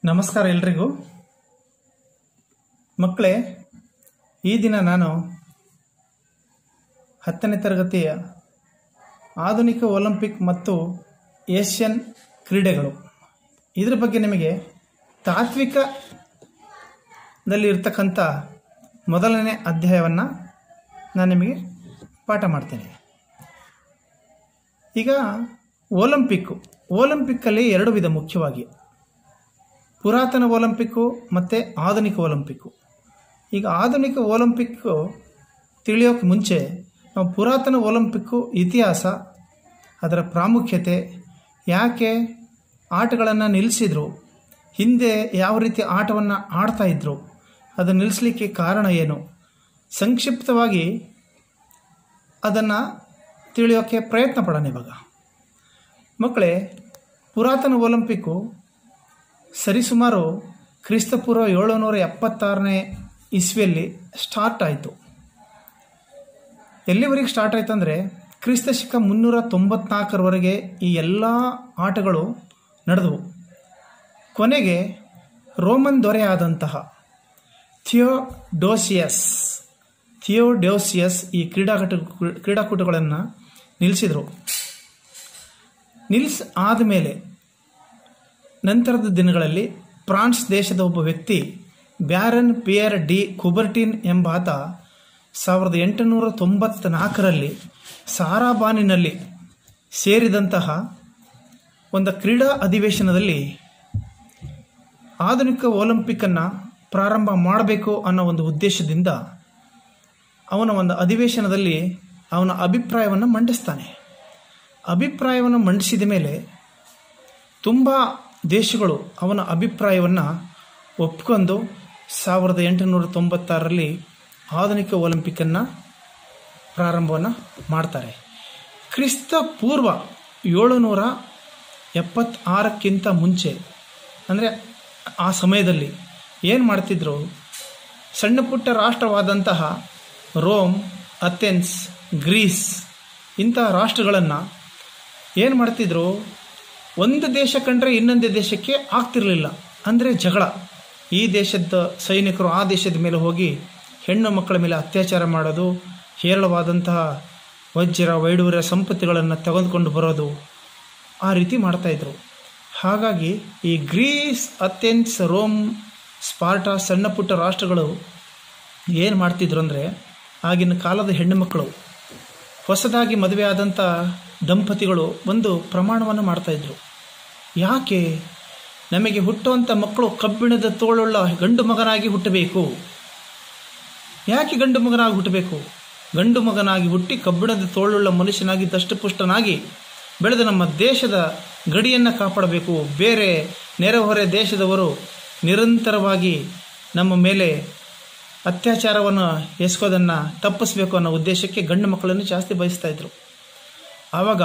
ನಮಸ್ಕಾರ ಎಲ್ರಿಗೂ ಮಕ್ಕಳೇ ಈ ದಿನ ನಾನು ಹತ್ತನೇ ತರಗತಿಯ ಆಧುನಿಕ ಒಲಿಂಪಿಕ್ ಮತ್ತು ಏಷ್ಯನ್ ಕ್ರೀಡೆಗಳು ಇದ್ರ ಬಗ್ಗೆ ನಿಮಗೆ ತಾತ್ವಿಕದಲ್ಲಿ ಇರ್ತಕ್ಕಂಥ ಮೊದಲನೇ ಅಧ್ಯಾಯವನ್ನು ನಾನು ನಿಮಗೆ ಪಾಠ ಮಾಡ್ತೇನೆ ಈಗ ಒಲಿಂಪಿಕ್ಕು ಒಲಿಂಪಿಕ್ಕಲ್ಲಿ ಎರಡು ವಿಧ ಮುಖ್ಯವಾಗಿ ಪುರಾತನ ಒಲಿಂಪಿಕ್ಕು ಮತ್ತು ಆಧುನಿಕ ಒಲಿಂಪಿಕ್ಕು ಈಗ ಆಧುನಿಕ ಒಲಿಂಪಿಕ್ಕು ತಿಳಿಯೋಕ್ಕೆ ಮುಂಚೆ ನಾವು ಪುರಾತನ ಒಲಿಂಪಿಕ್ಕು ಇತಿಹಾಸ ಅದರ ಪ್ರಾಮುಖ್ಯತೆ ಯಾಕೆ ಆಟಗಳನ್ನು ನಿಲ್ಲಿಸಿದ್ರು ಹಿಂದೆ ಯಾವ ರೀತಿ ಆಟವನ್ನು ಆಡ್ತಾ ಇದ್ರು ಅದನ್ನು ನಿಲ್ಲಿಸಲಿಕ್ಕೆ ಕಾರಣ ಏನು ಸಂಕ್ಷಿಪ್ತವಾಗಿ ಅದನ್ನು ತಿಳಿಯೋಕ್ಕೆ ಪ್ರಯತ್ನ ಪಡೋಣ ಇವಾಗ ಮಕ್ಕಳೇ ಪುರಾತನ ಒಲಿಂಪಿಕ್ಕು ಸರಿಸುಮಾರು ಕ್ರಿಸ್ತಪೂರ್ವ ಏಳುನೂರ ಎಪ್ಪತ್ತಾರನೇ ಇಸ್ವಿಯಲ್ಲಿ ಸ್ಟಾರ್ಟ್ ಆಯಿತು ಎಲ್ಲಿವರೆಗೆ ಸ್ಟಾರ್ಟ್ ಆಯ್ತು ಅಂದರೆ ಕ್ರಿಸ್ತ ಶಕ ಮುನ್ನೂರ ತೊಂಬತ್ನಾಲ್ಕರವರೆಗೆ ಈ ಎಲ್ಲ ಆಟಗಳು ನಡೆದವು ಕೊನೆಗೆ ರೋಮನ್ ದೊರೆಯಾದಂತಹ ಥಿಯೋಡೋಸಿಯಸ್ ಥಿಯೋಡೋಸಿಯಸ್ ಈ ಕ್ರೀಡಾಕೂಟ ಕ್ರೀಡಾಕೂಟಗಳನ್ನು ನಿಲ್ಲಿಸಿದರು ನಿಲ್ಸ್ ಆದಮೇಲೆ ನಂತರದ ದಿನಗಳಲ್ಲಿ ಫ್ರಾನ್ಸ್ ದೇಶದ ಒಬ್ಬ ವ್ಯಕ್ತಿ ಬ್ಯಾರನ್ ಪಿಯರ್ ಡಿ ಕುಬರ್ಟಿನ್ ಎಂಬಾತ ಸಾವಿರದ ಎಂಟುನೂರ ತೊಂಬತ್ನಾಲ್ಕರಲ್ಲಿ ಸಾರಾಬಾನಿನಲ್ಲಿ ಸೇರಿದಂತಹ ಒಂದು ಕ್ರೀಡಾ ಅಧಿವೇಶನದಲ್ಲಿ ಆಧುನಿಕ ಒಲಿಂಪಿಕ್ಕನ್ನು ಪ್ರಾರಂಭ ಮಾಡಬೇಕು ಅನ್ನೋ ಒಂದು ಉದ್ದೇಶದಿಂದ ಅವನ ಒಂದು ಅಧಿವೇಶನದಲ್ಲಿ ಅವನ ಅಭಿಪ್ರಾಯವನ್ನು ಮಂಡಿಸ್ತಾನೆ ಅಭಿಪ್ರಾಯವನ್ನು ಮಂಡಿಸಿದ ಮೇಲೆ ತುಂಬ ದೇಶಗಳು ಅವನ ಅಭಿಪ್ರಾಯವನ್ನು ಒಪ್ಕೊಂಡು ಸಾವಿರದ ಎಂಟುನೂರ ತೊಂಬತ್ತಾರರಲ್ಲಿ ಆಧುನಿಕ ಒಲಿಂಪಿಕ್ಕನ್ನು ಪ್ರಾರಂಭವನ್ನು ಮಾಡ್ತಾರೆ ಕ್ರಿಸ್ತ ಪೂರ್ವ ಏಳುನೂರ ಎಪ್ಪತ್ತಾರಕ್ಕಿಂತ ಮುಂಚೆ ಅಂದರೆ ಆ ಸಮಯದಲ್ಲಿ ಏನು ಮಾಡ್ತಿದ್ರು ಸಣ್ಣ ಪುಟ್ಟ ರಾಷ್ಟ್ರವಾದಂತಹ ರೋಮ್ ಅಥೆನ್ಸ್ ಗ್ರೀಸ್ ಇಂತಹ ರಾಷ್ಟ್ರಗಳನ್ನು ಏನು ಮಾಡ್ತಿದ್ರು ಒಂದು ದೇಶ ಕಂಡ್ರೆ ಇನ್ನೊಂದು ದೇಶಕ್ಕೆ ಆಗ್ತಿರಲಿಲ್ಲ ಅಂದರೆ ಜಗಳ ಈ ದೇಶದ ಸೈನಿಕರು ಆ ದೇಶದ ಮೇಲೆ ಹೋಗಿ ಹೆಣ್ಣು ಮಕ್ಕಳ ಮೇಲೆ ಅತ್ಯಾಚಾರ ಮಾಡೋದು ಹೇರಳವಾದಂತಹ ವಜ್ರ ವೈಡೂರ್ಯ ಸಂಪತ್ತಿಗಳನ್ನು ತೆಗೆದುಕೊಂಡು ಬರೋದು ಆ ರೀತಿ ಮಾಡ್ತಾಯಿದ್ರು ಹಾಗಾಗಿ ಈ ಗ್ರೀಸ್ ಅಥೆನ್ಸ್ ರೋಮ್ ಸ್ಪಾರ್ಟಾ ಸಣ್ಣ ಪುಟ್ಟ ರಾಷ್ಟ್ರಗಳು ಏನು ಮಾಡ್ತಿದ್ರು ಅಂದರೆ ಆಗಿನ ಕಾಲದ ಹೆಣ್ಣು ಮಕ್ಕಳು ಹೊಸದಾಗಿ ಮದುವೆ ಆದಂಥ ದಂಪತಿಗಳು ಒಂದು ಪ್ರಮಾಣವನ್ನು ಮಾಡ್ತಾಯಿದ್ರು ಯಾಕೆ ನಮಗೆ ಹುಟ್ಟುವಂಥ ಮಕ್ಕಳು ಕಬ್ಬಿಣದ ತೋಳುಳ್ಳ ಗಂಡು ಮಗನಾಗಿ ಹುಟ್ಟಬೇಕು ಯಾಕೆ ಗಂಡು ಮಗನಾಗಿ ಹುಟ್ಟಬೇಕು ಗಂಡು ಮಗನಾಗಿ ಹುಟ್ಟಿ ಕಬ್ಬಿಣದ ತೋಳುಳ್ಳ ಮನುಷ್ಯನಾಗಿ ದಷ್ಟಪುಷ್ಟನಾಗಿ ಬೆಳೆದ ನಮ್ಮ ದೇಶದ ಗಡಿಯನ್ನು ಕಾಪಾಡಬೇಕು ಬೇರೆ ನೆರೆಹೊರೆ ದೇಶದವರು ನಿರಂತರವಾಗಿ ನಮ್ಮ ಮೇಲೆ ಅತ್ಯಾಚಾರವನ್ನು ಎಸಗೋದನ್ನು ತಪ್ಪಿಸಬೇಕು ಅನ್ನೋ ಉದ್ದೇಶಕ್ಕೆ ಗಂಡು ಮಕ್ಕಳನ್ನು ಜಾಸ್ತಿ ಬಯಸ್ತಾ ಇದ್ರು ಆವಾಗ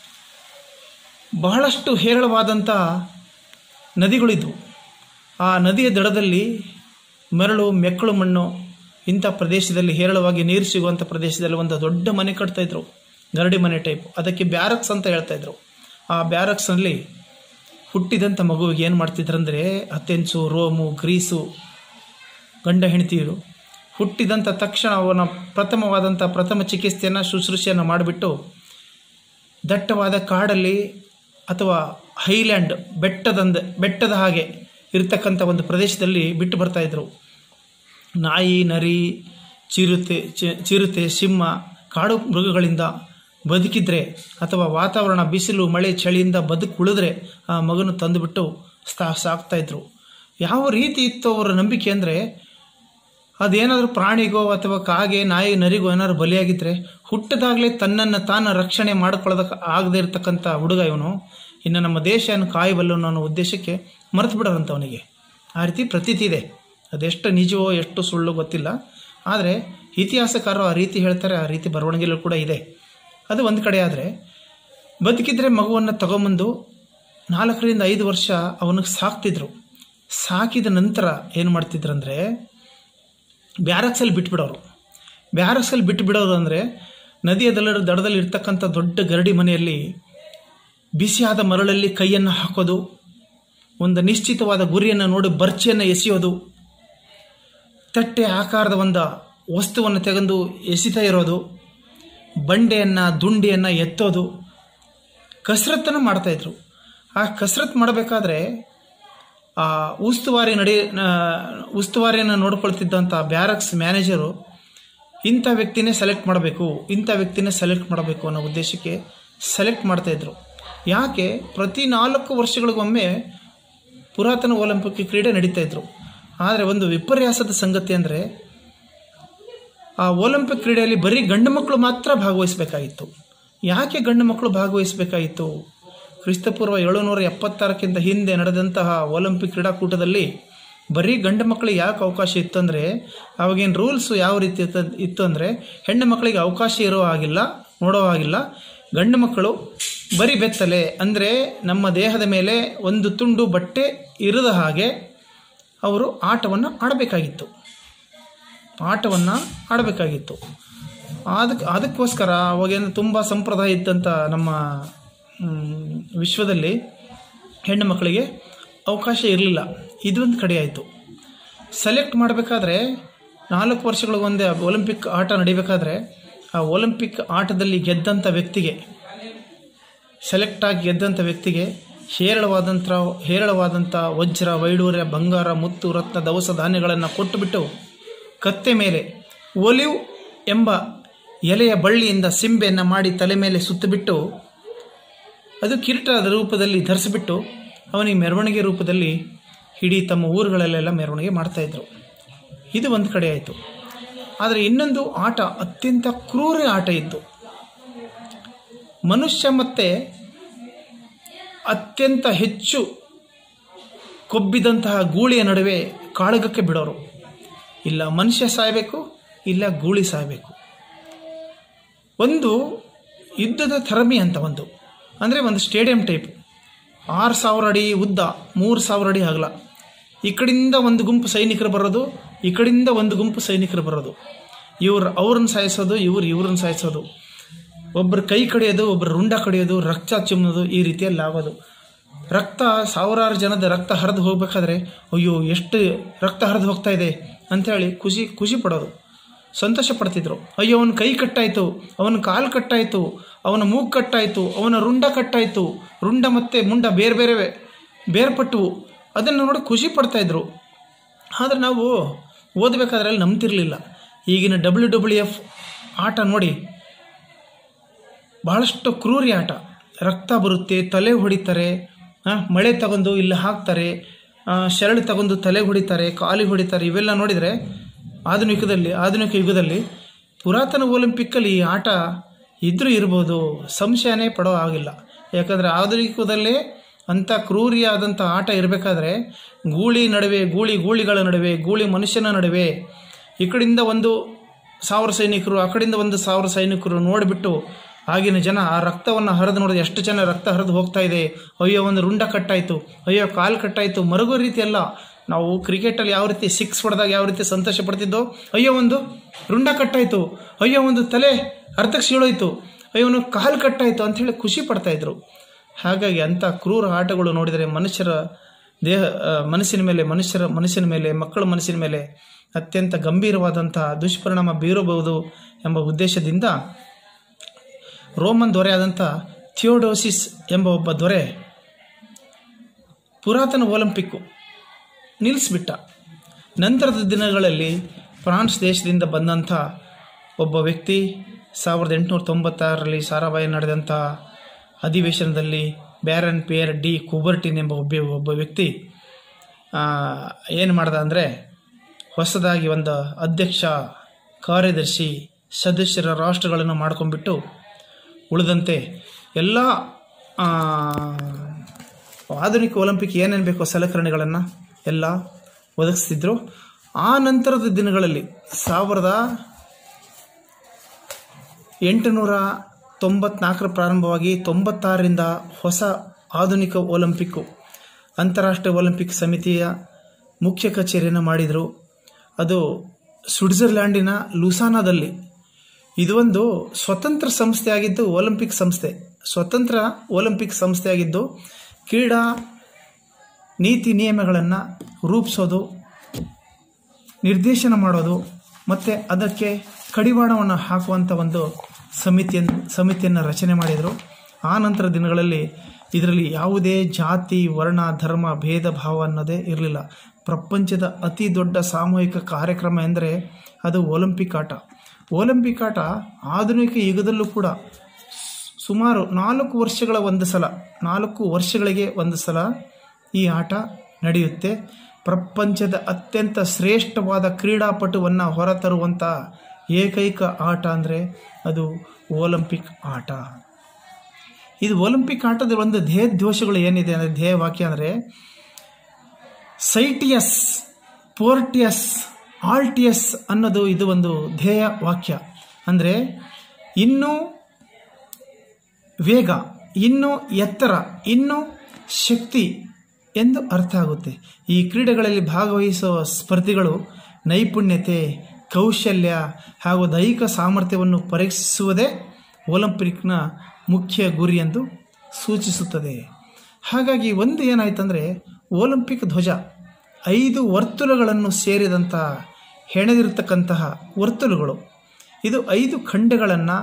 ಬಹಳಷ್ಟು ಹೇರಳವಾದಂಥ ನದಿಗಳಿದ್ವು ಆ ನದಿಯ ದಡದಲ್ಲಿ ಮರಳು ಮೆಕ್ಕಳು ಮಣ್ಣು ಇಂಥ ಪ್ರದೇಶದಲ್ಲಿ ಹೇರಳವಾಗಿ ನೀರು ಸಿಗುವಂಥ ಪ್ರದೇಶದಲ್ಲಿ ಒಂದು ದೊಡ್ಡ ಮನೆ ಕಟ್ತಾಯಿದ್ರು ಗರಡಿ ಮನೆ ಟೈಪ್ ಅದಕ್ಕೆ ಬ್ಯಾರಕ್ಸ್ ಅಂತ ಹೇಳ್ತಾಯಿದ್ರು ಆ ಬ್ಯಾರಕ್ಸ್ನಲ್ಲಿ ಹುಟ್ಟಿದಂಥ ಮಗುವಿಗೆ ಏನು ಮಾಡ್ತಿದ್ರಂದರೆ ಅಥೆನ್ಸು ರೋಮು ಗ್ರೀಸು ಗಂಡ ಹೆಂಡತಿಯರು ಹುಟ್ಟಿದಂಥ ತಕ್ಷಣ ಅವನ ಪ್ರಥಮವಾದಂಥ ಪ್ರಥಮ ಚಿಕಿತ್ಸೆಯನ್ನು ಶುಶ್ರೂಷೆಯನ್ನು ಮಾಡಿಬಿಟ್ಟು ದಟ್ಟವಾದ ಕಾಡಲ್ಲಿ ಅಥವಾ ಹೈಲ್ಯಾಂಡ್ ಬೆಟ್ಟದಂದ ಬೆಟ್ಟದ ಹಾಗೆ ಇರತಕ್ಕಂಥ ಒಂದು ಪ್ರದೇಶದಲ್ಲಿ ಬಿಟ್ಟು ಬರ್ತಾಯಿದ್ರು ನಾಯಿ ನರಿ ಚಿರುತೆ ಚಿರುತೆ ಸಿಂಹ ಕಾಡು ಮೃಗಗಳಿಂದ ಬದುಕಿದ್ರೆ ಅಥವಾ ವಾತಾವರಣ ಬಿಸಿಲು ಮಳೆ ಚಳಿಯಿಂದ ಬದುಕುಳಿದ್ರೆ ಆ ಮಗನು ತಂದುಬಿಟ್ಟು ಸ್ತಾ ಸಾಕ್ತಾಯಿದ್ರು ಯಾವ ರೀತಿ ಇತ್ತು ಅವರ ನಂಬಿಕೆ ಅಂದರೆ ಅದೇನಾದರೂ ಪ್ರಾಣಿಗೋ ಅಥವಾ ಕಾಗೆ ನಾಯಿ ನರಿಗೋ ಏನಾದ್ರು ಬಲಿಯಾಗಿದ್ದರೆ ಹುಟ್ಟದಾಗಲೇ ತನ್ನನ್ನು ತಾನು ರಕ್ಷಣೆ ಮಾಡ್ಕೊಳ್ಳೋದಕ್ಕೆ ಆಗದೇ ಇರತಕ್ಕಂಥ ಹುಡುಗ ಇವನು ಇನ್ನು ನಮ್ಮ ದೇಶವನ್ನು ಕಾಯಬಲ್ಲನು ಅನ್ನೋ ಉದ್ದೇಶಕ್ಕೆ ಮರೆತು ಬಿಡೋರಂತ ಅವನಿಗೆ ಆ ರೀತಿ ಪ್ರತೀತಿ ಇದೆ ಅದೆಷ್ಟು ನಿಜವೋ ಎಷ್ಟು ಸುಳ್ಳು ಗೊತ್ತಿಲ್ಲ ಆದರೆ ಇತಿಹಾಸಕಾರರು ಆ ರೀತಿ ಹೇಳ್ತಾರೆ ಆ ರೀತಿ ಬರವಣಿಗೆಯಲ್ಲೂ ಕೂಡ ಇದೆ ಅದು ಒಂದು ಕಡೆ ಆದರೆ ಬದುಕಿದ್ರೆ ಮಗುವನ್ನು ತಗೊಂಬಂದು ನಾಲ್ಕರಿಂದ ಐದು ವರ್ಷ ಅವನಿಗೆ ಸಾಕ್ತಿದ್ರು ಸಾಕಿದ ನಂತರ ಏನು ಮಾಡ್ತಿದ್ರಂದರೆ ಬ್ಯಾರಕ್ಸಲ್ಲಿ ಬಿಟ್ಬಿಡೋರು ಬ್ಯಾರಕ್ಸಲ್ಲಿ ಬಿಟ್ಟುಬಿಡೋರು ಅಂದರೆ ನದಿಯ ದಳ ದಡದಲ್ಲಿ ಇರ್ತಕ್ಕಂಥ ದೊಡ್ಡ ಗರಡಿ ಮನೆಯಲ್ಲಿ ಬಿಸಿಯಾದ ಮರಳಲ್ಲಿ ಕೈಯನ್ನು ಹಾಕೋದು ಒಂದು ನಿಶ್ಚಿತವಾದ ಗುರಿಯನ್ನು ನೋಡಿ ಬರ್ಚಿಯನ್ನು ಎಸೆಯೋದು ತಟ್ಟೆ ಆಕಾರದ ಒಂದು ವಸ್ತುವನ್ನು ತೆಗೆದು ಎಸಿತಾ ಇರೋದು ಬಂಡೆಯನ್ನು ದುಂಡಿಯನ್ನು ಎತ್ತೋದು ಕಸರತ್ತನ್ನು ಮಾಡ್ತಾಯಿದ್ರು ಆ ಕಸರತ್ತು ಮಾಡಬೇಕಾದ್ರೆ ಆ ಉಸ್ತುವಾರಿ ನಡಿ ಆ, ಉಸ್ತುವಾರಿಯನ್ನು ನೋಡ್ಕೊಳ್ತಿದ್ದಂಥ ಬ್ಯಾರಕ್ಸ್ ಮ್ಯಾನೇಜರು ಇಂಥ ವ್ಯಕ್ತಿನೇ ಸೆಲೆಕ್ಟ್ ಮಾಡಬೇಕು ಇಂಥ ವ್ಯಕ್ತಿನೇ ಸೆಲೆಕ್ಟ್ ಮಾಡಬೇಕು ಅನ್ನೋ ಉದ್ದೇಶಕ್ಕೆ ಸೆಲೆಕ್ಟ್ ಮಾಡ್ತಾಯಿದ್ರು ಯಾಕೆ ಪ್ರತಿ ನಾಲ್ಕು ವರ್ಷಗಳಿಗೊಮ್ಮೆ ಪುರಾತನ ಒಲಿಂಪಿಕ್ ಕ್ರೀಡೆ ನಡೀತಾ ಇದ್ರು ಆದರೆ ಒಂದು ವಿಪರ್ಯಾಸದ ಸಂಗತಿ ಅಂದರೆ ಆ ಒಲಿಂಪಿಕ್ ಕ್ರೀಡೆಯಲ್ಲಿ ಬರೀ ಗಂಡು ಮಕ್ಕಳು ಮಾತ್ರ ಭಾಗವಹಿಸಬೇಕಾಗಿತ್ತು ಯಾಕೆ ಗಂಡು ಮಕ್ಕಳು ಭಾಗವಹಿಸಬೇಕಾಗಿತ್ತು ಕ್ರಿಸ್ತಪೂರ್ವ ಏಳುನೂರ ಎಪ್ಪತ್ತಾರಕ್ಕಿಂತ ಹಿಂದೆ ನಡೆದಂತಹ ಒಲಿಂಪಿಕ್ ಕ್ರೀಡಾಕೂಟದಲ್ಲಿ ಬರೀ ಗಂಡು ಮಕ್ಕಳಿಗೆ ಯಾಕೆ ಅವಕಾಶ ಇತ್ತು ಅಂದರೆ ಅವಾಗೇನು ರೂಲ್ಸು ಯಾವ ರೀತಿ ಇತ್ತು ಇತ್ತು ಅಂದರೆ ಹೆಣ್ಣು ಮಕ್ಕಳಿಗೆ ಅವಕಾಶ ಇರೋ ಹಾಗಿಲ್ಲ ನೋಡೋ ಹಾಗಿಲ್ಲ ಗಂಡು ಮಕ್ಕಳು ಬರೀ ಬೆತ್ತಲೆ ಅಂದರೆ ನಮ್ಮ ದೇಹದ ಮೇಲೆ ಒಂದು ತುಂಡು ಬಟ್ಟೆ ಇರದ ಹಾಗೆ ಅವರು ಆಟವನ್ನು ಆಡಬೇಕಾಗಿತ್ತು ಆಟವನ್ನು ಆಡಬೇಕಾಗಿತ್ತು ಅದಕ್ಕೆ ಅದಕ್ಕೋಸ್ಕರ ಅವಾಗೇನು ತುಂಬ ಸಂಪ್ರದಾಯ ಇದ್ದಂಥ ನಮ್ಮ ಮ್, ವಿಶ್ವದಲ್ಲಿ ಹೆಣ್ಣು ಮಕ್ಕಳಿಗೆ ಅವಕಾಶ ಇರಲಿಲ್ಲ ಇದೊಂದು ಕಡೆ ಆಯಿತು ಸೆಲೆಕ್ಟ್ ಮಾಡಬೇಕಾದ್ರೆ ನಾಲ್ಕು ವರ್ಷಗಳಿಗೊಂದೇ ಒಲಿಂಪಿಕ್ ಆಟ ನಡಿಬೇಕಾದ್ರೆ ಆ ಒಲಿಂಪಿಕ್ ಆಟದಲ್ಲಿ ಗೆದ್ದಂಥ ವ್ಯಕ್ತಿಗೆ ಸೆಲೆಕ್ಟ್ ಆಗಿ ಗೆದ್ದಂಥ ವ್ಯಕ್ತಿಗೆ ಹೇರಳವಾದಂಥ ಹೇರಳವಾದಂಥ ವಜ್ರ ವೈಡೂರ್ಯ ಬಂಗಾರ ಮುತ್ತು ರತ್ನ ದವಸ ಧಾನ್ಯಗಳನ್ನು ಕೊಟ್ಟುಬಿಟ್ಟು ಕತ್ತೆ ಮೇಲೆ ಒಲಿವ್ ಎಂಬ ಎಲೆಯ ಬಳ್ಳಿಯಿಂದ ಸಿಂಬೆಯನ್ನು ಮಾಡಿ ತಲೆ ಮೇಲೆ ಸುತ್ತಬಿಟ್ಟು ಅದು ಕಿರೀಟದ ರೂಪದಲ್ಲಿ ಧರಿಸಿಬಿಟ್ಟು ಅವನಿಗೆ ಮೆರವಣಿಗೆ ರೂಪದಲ್ಲಿ ಇಡೀ ತಮ್ಮ ಊರುಗಳಲ್ಲೆಲ್ಲ ಮೆರವಣಿಗೆ ಮಾಡ್ತಾಯಿದ್ರು ಇದು ಒಂದು ಕಡೆ ಆಯಿತು ಆದರೆ ಇನ್ನೊಂದು ಆಟ ಅತ್ಯಂತ ಕ್ರೂರ ಆಟ ಇತ್ತು ಮನುಷ್ಯ ಮತ್ತೆ ಅತ್ಯಂತ ಹೆಚ್ಚು ಕೊಬ್ಬಿದಂತಹ ಗೂಳಿಯ ನಡುವೆ ಕಾಳಗಕ್ಕೆ ಬಿಡೋರು ಇಲ್ಲ ಮನುಷ್ಯ ಸಾಯಬೇಕು ಇಲ್ಲ ಗೂಳಿ ಸಾಯಬೇಕು ಒಂದು ಯುದ್ಧದ ಥರಮಿ ಅಂತ ಒಂದು ಅಂದರೆ ಒಂದು ಸ್ಟೇಡಿಯಂ ಟೈಪ್ ಆರು ಸಾವಿರ ಅಡಿ ಉದ್ದ ಮೂರು ಸಾವಿರ ಅಡಿ ಅಗಲ ಈ ಕಡೆಯಿಂದ ಒಂದು ಗುಂಪು ಸೈನಿಕರು ಬರೋದು ಈ ಕಡೆಯಿಂದ ಒಂದು ಗುಂಪು ಸೈನಿಕರು ಬರೋದು ಇವ್ರು ಅವ್ರನ್ನ ಸಾಯಿಸೋದು ಇವ್ರು ಇವ್ರನ್ನ ಸಾಯಿಸೋದು ಒಬ್ಬರು ಕೈ ಕಡಿಯೋದು ಒಬ್ಬರು ರುಂಡ ಕಡಿಯೋದು ರಕ್ತ ಚಿಮ್ಮೋದು ಈ ರೀತಿಯಲ್ಲಿ ಆಗೋದು ರಕ್ತ ಸಾವಿರಾರು ಜನದ ರಕ್ತ ಹರಿದು ಹೋಗ್ಬೇಕಾದ್ರೆ ಅಯ್ಯೋ ಎಷ್ಟು ರಕ್ತ ಹರಿದು ಹೋಗ್ತಾ ಇದೆ ಅಂಥೇಳಿ ಖುಷಿ ಖುಷಿ ಪಡೋದು ಸಂತೋಷ ಪಡ್ತಿದ್ರು ಅಯ್ಯೋ ಅವನ ಕೈ ಕಟ್ಟಾಯಿತು ಅವನ ಕಾಲು ಕಟ್ಟಾಯಿತು ಅವನ ಮೂಗು ಕಟ್ಟಾಯಿತು ಅವನ ರುಂಡ ಕಟ್ಟಾಯಿತು ರುಂಡ ಮತ್ತು ಮುಂಡ ಬೇರೆ ಬೇರೆ ಬೇರ್ಪಟ್ಟವು ಅದನ್ನು ನೋಡಿ ಖುಷಿ ಪಡ್ತಾಯಿದ್ರು ಆದರೆ ನಾವು ಓದಬೇಕಾದ್ರೆ ಅಲ್ಲಿ ನಂಬ್ತಿರ್ಲಿಲ್ಲ ಈಗಿನ ಡಬ್ಲ್ಯೂ ಡಬ್ಲ್ಯೂ ಎಫ್ ಆಟ ನೋಡಿ ಬಹಳಷ್ಟು ಕ್ರೂರಿ ಆಟ ರಕ್ತ ಬರುತ್ತೆ ತಲೆ ಹೊಡಿತಾರೆ ಆ, ಮಳೆ ತಗೊಂಡು ಇಲ್ಲಿ ಹಾಕ್ತಾರೆ ಆ, ಶರಳು ತಗೊಂಡು ತಲೆ ಹೊಡಿತಾರೆ ಕಾಲಿಗೆ ಹೊಡಿತಾರೆ ಇವೆಲ್ಲ ನೋಡಿದರೆ ಆಧುನಿಕದಲ್ಲಿ ಆಧುನಿಕ ಯುಗದಲ್ಲಿ ಪುರಾತನ ಒಲಿಂಪಿಕ್ಕಲ್ಲಿ ಈ ಆಟ ಇದ್ರೂ ಇರ್ಬೋದು ಸಂಶಯನೇ ಪಡೋ ಆಗಿಲ್ಲ ಯಾಕಂದರೆ ಆಧುನಿಕದಲ್ಲೇ ಅಂಥ ಕ್ರೂರಿಯಾದಂಥ ಆಟ ಇರಬೇಕಾದ್ರೆ ಗೂಳಿ ನಡುವೆ ಗೂಳಿ ಗೂಳಿಗಳ ನಡುವೆ ಗೂಳಿ ಮನುಷ್ಯನ ನಡುವೆ ಈ ಕಡೆಯಿಂದ ಒಂದು ಸಾವಿರ ಸೈನಿಕರು ಆ ಕಡೆಯಿಂದ ಒಂದು ಸಾವಿರ ಸೈನಿಕರು ನೋಡಿಬಿಟ್ಟು ಆಗಿನ ಜನ ಆ ರಕ್ತವನ್ನು ಹರಿದು ನೋಡಿದ್ರೆ ಎಷ್ಟು ಜನ ರಕ್ತ ಹರಿದು ಹೋಗ್ತಾ ಇದೆ ಅಯ್ಯೋ ಒಂದು ರುಂಡ ಕಟ್ಟಾಯಿತು ಅಯ್ಯೋ ಕಾಲು ಕಟ್ಟಾಯಿತು ಮರುಗೋ ರೀತಿ ಅಲ್ಲ ನಾವು ಕ್ರಿಕೆಟಲ್ಲಿ ಯಾವ ರೀತಿ ಸಿಕ್ಸ್ ಹೊಡೆದಾಗ ಯಾವ ರೀತಿ ಸಂತೋಷ ಪಡ್ತಿದ್ದೋ ಅಯ್ಯೋ ಒಂದು ರುಂಡ ಕಟ್ಟಾಯಿತು ಅಯ್ಯೋ ಒಂದು ತಲೆ ಅರ್ಥಕ್ಕೆ ಸೀಳೋಯ್ತು ಅಯ್ಯೋ ಒಂದು ಕಾಲು ಕಟ್ಟಾಯಿತು ಅಂಥೇಳಿ ಖುಷಿ ಪಡ್ತಾಯಿದ್ರು ಹಾಗಾಗಿ ಅಂಥ ಕ್ರೂರ ಆಟಗಳು ನೋಡಿದರೆ ಮನುಷ್ಯರ ದೇಹ ಆ, ಮನಸ್ಸಿನ ಮೇಲೆ ಮನುಷ್ಯರ ಮನಸ್ಸಿನ ಮೇಲೆ ಮಕ್ಕಳ ಮನಸ್ಸಿನ ಮೇಲೆ ಅತ್ಯಂತ ಗಂಭೀರವಾದಂತಹ ದುಷ್ಪರಿಣಾಮ ಬೀರಬಹುದು ಎಂಬ ಉದ್ದೇಶದಿಂದ ರೋಮನ್ ದೊರೆಯಾದಂಥ ಥಿಯೋಡೋಸಿಸ್ ಎಂಬ ಒಬ್ಬ ದೊರೆ ಪುರಾತನ ಒಲಿಂಪಿಕ್ಕು ನಿಲ್ಲಿಸ್ಬಿಟ್ಟ ನಂತರದ ದಿನಗಳಲ್ಲಿ ಫ್ರಾನ್ಸ್ ದೇಶದಿಂದ ಬಂದಂಥ ಒಬ್ಬ ವ್ಯಕ್ತಿ ಸಾವಿರದ ಎಂಟುನೂರ ತೊಂಬತ್ತಾರರಲ್ಲಿ ಸಾರಾಬಾಯಿ ನಡೆದಂಥ ಅಧಿವೇಶನದಲ್ಲಿ ಬ್ಯಾರನ್ ಪಿಯರ್ ಡಿ ಕುಬರ್ಟಿನ್ ಎಂಬ ಒಬ್ಬ ಒಬ್ಬ ವ್ಯಕ್ತಿ ಏನು ಮಾಡ್ದ ಅಂದರೆ ಹೊಸದಾಗಿ ಒಂದು ಅಧ್ಯಕ್ಷ ಕಾರ್ಯದರ್ಶಿ ಸದಸ್ಯರ ರಾಷ್ಟ್ರಗಳನ್ನು ಮಾಡ್ಕೊಂಡ್ಬಿಟ್ಟು ಉಳಿದಂತೆ ಎಲ್ಲ ಆ, ಆಧುನಿಕ ಒಲಿಂಪಿಕ್ ಏನೇನು ಬೇಕೋ ಸಲಕರಣೆಗಳನ್ನು ಎಲ್ಲ ಒದಗಿಸ್ತಿದ್ರು ಆ ನಂತರದ ದಿನಗಳಲ್ಲಿ ಸಾವಿರದ ಎಂಟುನೂರ ತೊಂಬತ್ನಾಲ್ಕರ ಪ್ರಾರಂಭವಾಗಿ ತೊಂಬತ್ತಾರರಿಂದ ಹೊಸ ಆಧುನಿಕ ಒಲಿಂಪಿಕ್ಕು ಅಂತಾರಾಷ್ಟ್ರೀಯ ಒಲಿಂಪಿಕ್ ಸಮಿತಿಯ ಮುಖ್ಯ ಕಚೇರಿಯನ್ನು ಮಾಡಿದರು ಅದು ಸ್ವಿಟ್ಜರ್ಲ್ಯಾಂಡಿನ ಲುಸಾನಾದಲ್ಲಿ ಇದು ಒಂದು ಸ್ವತಂತ್ರ ಸಂಸ್ಥೆಯಾಗಿದ್ದು ಒಲಿಂಪಿಕ್ ಸಂಸ್ಥೆ ಸ್ವತಂತ್ರ ಒಲಿಂಪಿಕ್ ಸಂಸ್ಥೆಯಾಗಿದ್ದು ಕ್ರೀಡಾ ನೀತಿ ನಿಯಮಗಳನ್ನು ರೂಪಿಸೋದು ನಿರ್ದೇಶನ ಮಾಡೋದು ಮತ್ತು ಅದಕ್ಕೆ ಕಡಿವಾಣವನ್ನು ಹಾಕುವಂಥ ಒಂದು ಸಮಿತಿಯನ್ನು ಸಮಿತಿಯನ್ನು ರಚನೆ ಮಾಡಿದರು ಆ ನಂತರ ದಿನಗಳಲ್ಲಿ ಇದರಲ್ಲಿ ಯಾವುದೇ ಜಾತಿ ವರ್ಣ ಧರ್ಮ ಭೇದ ಭಾವ ಅನ್ನೋದೇ ಇರಲಿಲ್ಲ ಪ್ರಪಂಚದ ಅತಿ ದೊಡ್ಡ ಸಾಮೂಹಿಕ ಕಾರ್ಯಕ್ರಮ ಎಂದರೆ ಅದು ಒಲಿಂಪಿಕ್ ಆಟ ಒಲಿಂಪಿಕ್ ಆಟ ಆಧುನಿಕ ಯುಗದಲ್ಲೂ ಕೂಡ ಸುಮಾರು ನಾಲ್ಕು ವರ್ಷಗಳ ಒಂದು ಸಲ ನಾಲ್ಕು ವರ್ಷಗಳಿಗೆ ಒಂದು ಸಲ ಈ ಆಟ ನಡೆಯುತ್ತೆ ಪ್ರಪಂಚದ ಅತ್ಯಂತ ಶ್ರೇಷ್ಠವಾದ ಕ್ರೀಡಾಪಟುವನ್ನು ಹೊರತರುವಂಥ ಏಕೈಕ ಆಟ ಅಂದರೆ ಅದು ಒಲಿಂಪಿಕ್ ಆಟ ಇದು ಒಲಿಂಪಿಕ್ ಆಟದ ಒಂದು ಧ್ಯೇಯೋದ್ದೇಶಗಳು ಏನಿದೆ ಅಂದರೆ ಧ್ಯೇಯ ವಾಕ್ಯ ಅಂದರೆ ಸೈಟಿಯಸ್ ಪೋರ್ಟಿಯಸ್ ಆಲ್ಟಿಯಸ್ ಅನ್ನೋದು ಇದು ಒಂದು ಧ್ಯೇಯ ವಾಕ್ಯ ಅಂದರೆ ಇನ್ನೂ ವೇಗ ಇನ್ನೂ ಎತ್ತರ ಇನ್ನೂ ಶಕ್ತಿ ಎಂದು ಅರ್ಥ ಆಗುತ್ತೆ ಈ ಕ್ರೀಡೆಗಳಲ್ಲಿ ಭಾಗವಹಿಸುವ ಸ್ಪರ್ಧಿಗಳು ನೈಪುಣ್ಯತೆ ಕೌಶಲ್ಯ ಹಾಗೂ ದೈಹಿಕ ಸಾಮರ್ಥ್ಯವನ್ನು ಪರೀಕ್ಷಿಸುವುದೇ ಒಲಿಂಪಿಕ್ನ ಮುಖ್ಯ ಗುರಿ ಎಂದು ಸೂಚಿಸುತ್ತದೆ ಹಾಗಾಗಿ ಒಂದು ಏನಾಯ್ತಂದರೆ ಒಲಿಂಪಿಕ್ ಧ್ವಜ ಐದು ವರ್ತುಲಗಳನ್ನು ಸೇರಿದಂಥ ಹೆಣೆದಿರತಕ್ಕಂತಹ ವರ್ತುಲಗಳು ಇದು ಐದು ಖಂಡಗಳನ್ನು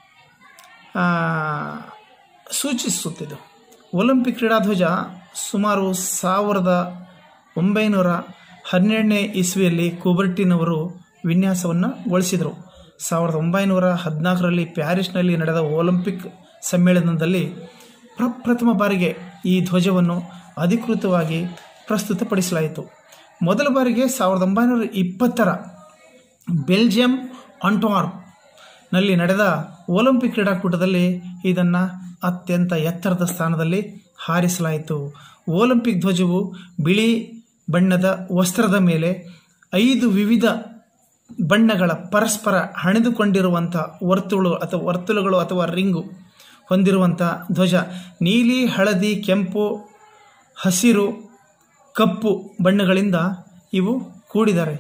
ಸೂಚಿಸುತ್ತಿದ್ದು ಒಲಿಂಪಿಕ್ ಕ್ರೀಡಾಧ್ವಜ ಸುಮಾರು ಸಾವಿರದ ಒಂಬೈನೂರ ಹನ್ನೆರಡನೇ ಇಸ್ವಿಯಲ್ಲಿ ಕುಬರ್ಟಿನವರು ವಿನ್ಯಾಸವನ್ನು ಗೊಳಿಸಿದರು ಸಾವಿರದ ಒಂಬೈನೂರ ಹದಿನಾಲ್ಕರಲ್ಲಿ ಪ್ಯಾರಿಸ್ನಲ್ಲಿ ನಡೆದ ಒಲಿಂಪಿಕ್ ಸಮ್ಮೇಳನದಲ್ಲಿ ಪ್ರಪ್ರಥಮ ಬಾರಿಗೆ ಈ ಧ್ವಜವನ್ನು ಅಧಿಕೃತವಾಗಿ ಪ್ರಸ್ತುತಪಡಿಸಲಾಯಿತು ಮೊದಲ ಬಾರಿಗೆ ಸಾವಿರದ ಒಂಬೈನೂರ ಇಪ್ಪತ್ತರ ಬೆಲ್ಜಿಯಂ ಅಂಟ್ವಾರ್ಪ್ ನಲ್ಲಿ ನಡೆದ ಒಲಿಂಪಿಕ್ ಕ್ರೀಡಾಕೂಟದಲ್ಲಿ ಇದನ್ನು ಅತ್ಯಂತ ಎತ್ತರದ ಸ್ಥಾನದಲ್ಲಿ ಹಾರಿಸಲಾಯಿತು ಒಲಿಂಪಿಕ್ ಧ್ವಜವು ಬಿಳಿ ಬಣ್ಣದ ವಸ್ತ್ರದ ಮೇಲೆ ಐದು ವಿವಿಧ ಬಣ್ಣಗಳ ಪರಸ್ಪರ ಹಣೆದುಕೊಂಡಿರುವಂಥ ವರ್ತುಳು ಅಥವಾ ವರ್ತುಲುಗಳು ಅಥವಾ ರಿಂಗು ಹೊಂದಿರುವಂಥ ಧ್ವಜ ನೀಲಿ ಹಳದಿ ಕೆಂಪು ಹಸಿರು ಕಪ್ಪು ಬಣ್ಣಗಳಿಂದ ಇವು ಕೂಡಿದ್ದಾರೆ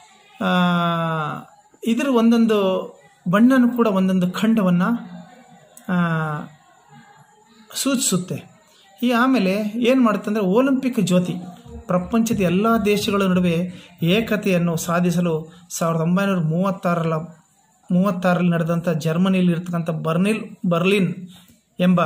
ಇದರ ಒಂದೊಂದು ಬಣ್ಣನೂ ಕೂಡ ಒಂದೊಂದು ಖಂಡವನ್ನು ಸೂಚಿಸುತ್ತೆ ಈ ಆಮೇಲೆ ಏನು ಮಾಡುತ್ತೆ ಅಂದರೆ ಒಲಿಂಪಿಕ್ ಜ್ಯೋತಿ ಪ್ರಪಂಚದ ಎಲ್ಲ ದೇಶಗಳ ನಡುವೆ ಏಕತೆಯನ್ನು ಸಾಧಿಸಲು ಸಾವಿರದ ಒಂಬೈನೂರ ಮೂವತ್ತಾರರ ಮೂವತ್ತಾರರಲ್ಲಿ ನಡೆದಂಥ ಜರ್ಮನಿಯಲ್ಲಿ ಇರ್ತಕ್ಕಂಥ ಬರ್ನಿಲ್ ಬರ್ಲಿನ್ ಎಂಬ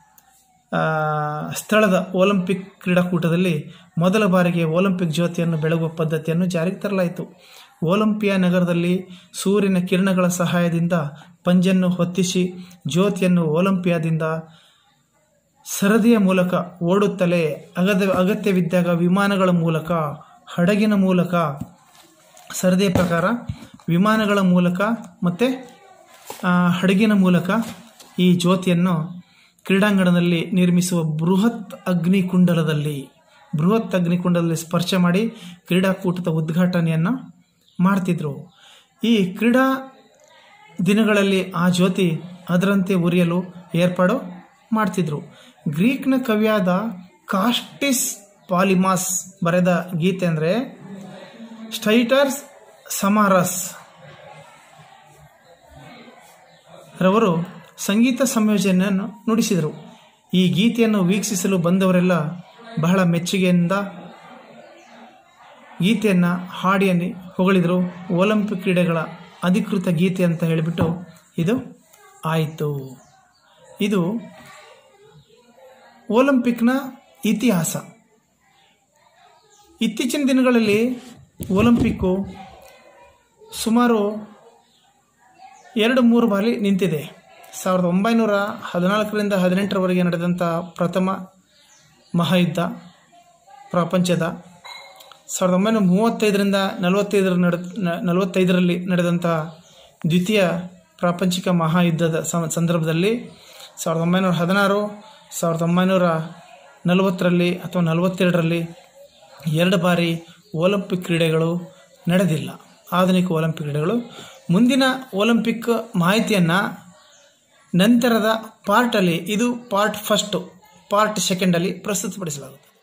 ಸ್ಥಳದ ಒಲಿಂಪಿಕ್ ಕ್ರೀಡಾಕೂಟದಲ್ಲಿ ಮೊದಲ ಬಾರಿಗೆ ಒಲಿಂಪಿಕ್ ಜ್ಯೋತಿಯನ್ನು ಬೆಳಗುವ ಪದ್ಧತಿಯನ್ನು ಜಾರಿಗೆ ತರಲಾಯಿತು ಒಲಿಂಪಿಯಾ ನಗರದಲ್ಲಿ ಸೂರ್ಯನ ಕಿರಣಗಳ ಸಹಾಯದಿಂದ ಪಂಜನ್ನು ಹೊತ್ತಿಸಿ ಜ್ಯೋತಿಯನ್ನು ಒಲಿಂಪಿಯಾದಿಂದ ಸರದಿಯ ಮೂಲಕ ಓಡುತ್ತಲೇ ಅಗದ ಅಗತ್ಯವಿದ್ದಾಗ ವಿಮಾನಗಳ ಮೂಲಕ ಹಡಗಿನ ಮೂಲಕ ಸರದಿಯ ಪ್ರಕಾರ ವಿಮಾನಗಳ ಮೂಲಕ ಮತ್ತು ಹಡಗಿನ ಮೂಲಕ ಈ ಜ್ಯೋತಿಯನ್ನು ಕ್ರೀಡಾಂಗಣದಲ್ಲಿ ನಿರ್ಮಿಸುವ ಬೃಹತ್ ಅಗ್ನಿಕುಂಡಲದಲ್ಲಿ ಬೃಹತ್ ಅಗ್ನಿಕುಂಡಲದಲ್ಲಿ ಸ್ಪರ್ಶ ಮಾಡಿ ಕ್ರೀಡಾಕೂಟದ ಉದ್ಘಾಟನೆಯನ್ನು ಮಾಡ್ತಿದ್ರು ಈ ಕ್ರೀಡಾ ದಿನಗಳಲ್ಲಿ ಆ ಜ್ಯೋತಿ ಅದರಂತೆ ಉರಿಯಲು ಏರ್ಪಾಡು ಮಾಡ್ತಿದ್ರು ಗ್ರೀಕ್ನ ಕವಿಯಾದ ಕಾಸ್ಟಿಸ್ ಪಾಲಿಮಾಸ್ ಬರೆದ ಗೀತೆ ಅಂದರೆ ಸ್ಟೈಟರ್ಸ್ ಸಮಾರಸ್ ರವರು ಸಂಗೀತ ಸಂಯೋಜನೆಯನ್ನು ನುಡಿಸಿದರು ಈ ಗೀತೆಯನ್ನು ವೀಕ್ಷಿಸಲು ಬಂದವರೆಲ್ಲ ಬಹಳ ಮೆಚ್ಚುಗೆಯಿಂದ ಗೀತೆಯನ್ನು ಹಾಡಿಯನ್ನು ಹೊಗಳಿದರು ಒಲಿಂಪಿಕ್ ಕ್ರೀಡೆಗಳ ಅಧಿಕೃತ ಗೀತೆ ಅಂತ ಹೇಳಿಬಿಟ್ಟು ಇದು ಆಯಿತು ಇದು ಒಲಿಂಪಿಕ್ನ ಇತಿಹಾಸ ಇತ್ತೀಚಿನ ದಿನಗಳಲ್ಲಿ ಒಲಿಂಪಿಕ್ಕು ಸುಮಾರು ಎರಡು ಮೂರು ಬಾರಿ ನಿಂತಿದೆ ಸಾವಿರದ ಒಂಬೈನೂರ ಹದಿನಾಲ್ಕರಿಂದ ಹದಿನೆಂಟರವರೆಗೆ ನಡೆದಂಥ ಪ್ರಥಮ ಮಹಾಯುದ್ಧ ಪ್ರಪಂಚದ ಸಾವಿರದ ಒಂಬೈನೂರ ಮೂವತ್ತೈದರಿಂದ ನಲವತ್ತೈದರ ನಡೆ ನಲವತ್ತೈದರಲ್ಲಿ ನಡೆದಂಥ ದ್ವಿತೀಯ ಪ್ರಾಪಂಚಿಕ ಮಹಾಯುದ್ಧದ ಸಂದರ್ಭದಲ್ಲಿ ಸಾವಿರದ ಒಂಬೈನೂರ ಹದಿನಾರು ಸಾವಿರದ ಒಂಬೈನೂರ ನಲವತ್ತರಲ್ಲಿ ಅಥವಾ ನಲವತ್ತೆರಡರಲ್ಲಿ ಎರಡು ಬಾರಿ ಒಲಿಂಪಿಕ್ ಕ್ರೀಡೆಗಳು ನಡೆದಿಲ್ಲ ಆಧುನಿಕ ಒಲಿಂಪಿಕ್ ಕ್ರೀಡೆಗಳು ಮುಂದಿನ ಒಲಿಂಪಿಕ್ ಮಾಹಿತಿಯನ್ನು ನಂತರದ ಪಾರ್ಟಲ್ಲಿ ಇದು ಪಾರ್ಟ್ ಫಸ್ಟು ಪಾರ್ಟ್ ಸೆಕೆಂಡಲ್ಲಿ ಪ್ರಸ್ತುತಪಡಿಸಲಾಗುತ್ತೆ